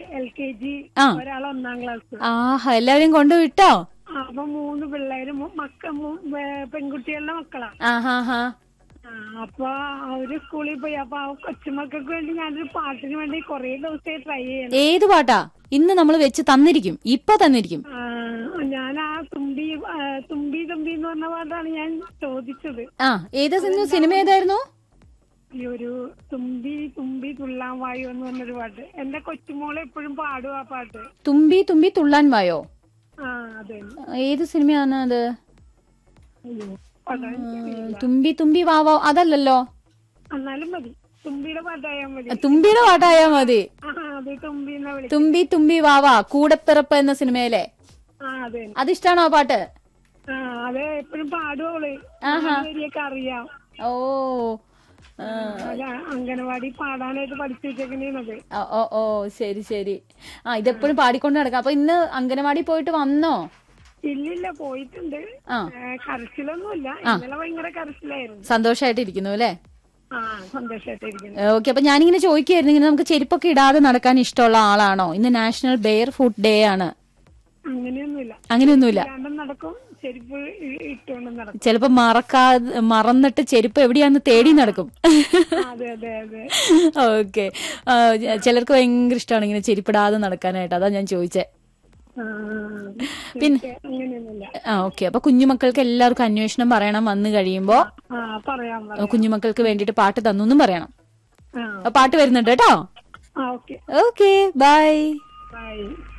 L K G ആ. ഒരാൾ ഒന്നാം ക്ലാസ് ആഹാ എല്ലാവരെയും കൊണ്ടുവിട്ടോ അപ്പൊ മൂന്ന് പിള്ളേര് മു- മക്ക മു- വേ- പെൺകുട്ടികളുടെ മക്കളാ ആഹാ ഹാ ആ, അപ്പൊ അവര് സ്കൂളിൽ പോയി അപ്പൊ ആ കൊച്ചുമക്കൾക്ക് വേണ്ടി ഞാനൊരു പാട്ടിന് വേണ്ടി കൊറേ ദിവസമായി ട്രൈ ചെയ്യണം ഏത് പാട്ടാ ഇന്ന് നമ്മൾ വെച്ച് തന്നിരിക്കും ഇപ്പൊ തന്നിരിക്കും ആ, ഞാൻ ആ തുമ്പി ആ, തുമ്പി തുമ്പി എന്ന് പറഞ്ഞ പാട്ടാണ് ഞാൻ ചോദിച്ചത് ആ ഏത് സിനിമ സിനിമ ഏതായിരുന്നു ഈ ഒരു തുമ്പി തുമ്പി തുള്ളാൻ വായു എന്ന് പറഞ്ഞൊരു പാട്ട് എന്റെ കൊച്ചുമോളെ എപ്പോഴും പാടും ആ പാട്ട് തുമ്പി തുമ്പി തുള്ളാൻ വായോ ആ അതെ ഏത് സിനിമയാണ് അത് അയ്യോ പാടാൻ എനിക്കറിയില്ല. തുമ്പി തുമ്പി വാവോ അതല്ലല്ലോ എന്നാലും മതി തുമ്പിയുടെ പാട്ടായാൽ മതി തുമ്പിയുടെ പാട്ടായാ മതി ആ അത് തുമ്പി എന്നാ വിളിക്കും തുമ്പി തുമ്പി വാവാ കൂടപ്പിറപ്പ് എന്ന സിനിമയിലെ ആ അതെ അതിഷ്ടാണോ ആ പാട്ട് ആ അത് എപ്പോഴും പാടുവോള് വരിയൊക്കെ അറിയാം ഓ ആ, അല്ല അംഗനവാടി പാടാനായിട്ട് പഠിച്ചു വെച്ചേക്കണേന്നത് ഓ, ഓ ഓ ശരി ശരി ആ ഇതെപ്പോഴും പാടിക്കൊണ്ട് നടക്കാം അപ്പൊ ഇന്ന് അംഗനവാടി പോയിട്ട് വന്നോ ഇല്ലില്ല പോയിട്ടുണ്ട് ആ ഏ, കരച്ചിലൊന്നുമില്ല ഇന്നലെ ഭയങ്കര കരച്ചിലായിരുന്നു സന്തോഷായിട്ടിരിക്കുന്നു അല്ലേ ആ സന്തോഷമായിട്ടിരിക്കുന്നു ഓക്കെ അപ്പൊ ഞാനിങ്ങനെ ചോദിക്കായിരുന്നു ഇങ്ങനെ നമുക്ക് ചെരുപ്പൊക്കെ ഇടാതെ നടക്കാൻ ഇഷ്ടമുള്ള ആളാണോ ഇന്ന് നാഷണൽ ബെയർ ഫുഡ് ഡേ ആണ് അങ്ങനെയൊന്നുമില്ല അങ്ങനെയൊന്നുമില്ല രണ്ടും നടക്കും ചെരുപ്പ് ഇ- ഇട്ടുകൊണ്ട് നടക്കും ചിലപ്പോ മറക്കാതെ മറന്നിട്ട് ചെരുപ്പ് എവിടെയാന്ന് തേടി നടക്കും അതെ അതെ അതെ ഓക്കെ ചിലർക്ക് ഭയങ്കര ഇഷ്ടമാണ് ഇങ്ങനെ ചെരുപ്പിടാതെ നടക്കാനായിട്ട് അതാ ഞാൻ ചോദിച്ചേ ആ, പിന്നെ അങ്ങനെയൊന്നുമില്ല ആ ഓക്കെ അപ്പൊ കുഞ്ഞുമക്കൾക്ക് എല്ലാവർക്കും അന്വേഷണം പറയണം വന്നു കഴിയുമ്പോ ആ പറയാം പറയാം കുഞ്ഞുമക്കൾക്ക് വേണ്ടിയിട്ട് പാട്ട് തന്നു എന്നും പറയണം ആ അപ്പൊ പാട്ട് വരുന്നുണ്ട് കേട്ടോ ആ ഓക്കെ ഓക്കെ ബൈ ബൈ